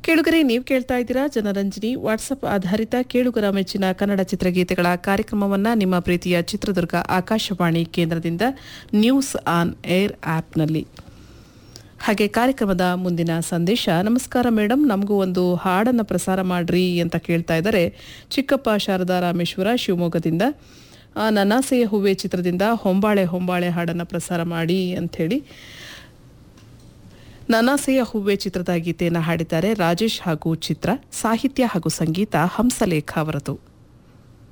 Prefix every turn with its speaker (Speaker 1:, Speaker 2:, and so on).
Speaker 1: ಕೇಳುಗರೆ ನೀವು ಕೇಳ್ತಾ ಇದ್ದೀರಾ ಜನರಂಜನಿ ವಾಟ್ಸಪ್ ಆಧಾರಿತ ಕೇಳುಗರ ಮೆಚ್ಚಿನ ಕನ್ನಡ ಚಿತ್ರಗೀತೆಗಳ ಕಾರ್ಯಕ್ರಮವನ್ನ ನಿಮ್ಮ ಪ್ರೀತಿಯ ಚಿತ್ರದುರ್ಗ ಆಕಾಶವಾಣಿ ಕೇಂದ್ರದಿಂದ ನ್ಯೂಸ್ ಆನ್ ಏರ್ ಆಪ್ನಲ್ಲಿ ಹಾಗೆ ಕಾರ್ಯಕ್ರಮದ ಮುಂದಿನ ಸಂದೇಶ ನಮಸ್ಕಾರ ಮೇಡಮ್ ನಮಗೂ ಒಂದು ಹಾಡನ್ನು ಪ್ರಸಾರ ಮಾಡ್ರಿ ಅಂತ ಕೇಳ್ತಾ ಇದ್ದಾರೆ ಚಿಕ್ಕಪ್ಪ ಶಾರದಾ ರಾಮೇಶ್ವರ ಶಿವಮೊಗ್ಗದಿಂದ ಆ, ನನಾಸೆಯ ಹೂವೆ ಚಿತ್ರದಿಂದ ಹೊಂಬಾಳೆ ಹೊಂಬಾಳೆ ಹಾಡನ್ನು ಪ್ರಸಾರ ಮಾಡಿ ಅಂಥೇಳಿ ನನಾಸೆಯ ಹೂವೆ ಚಿತ್ರದ ಗೀತೆಯನ್ನು ಹಾಡಿದ್ದಾರೆ ರಾಜೇಶ್ ಹಾಗೂ ಚಿತ್ರ ಸಾಹಿತ್ಯ ಹಾಗೂ ಸಂಗೀತ ಹಂಸಲೇಖ ಅವರದು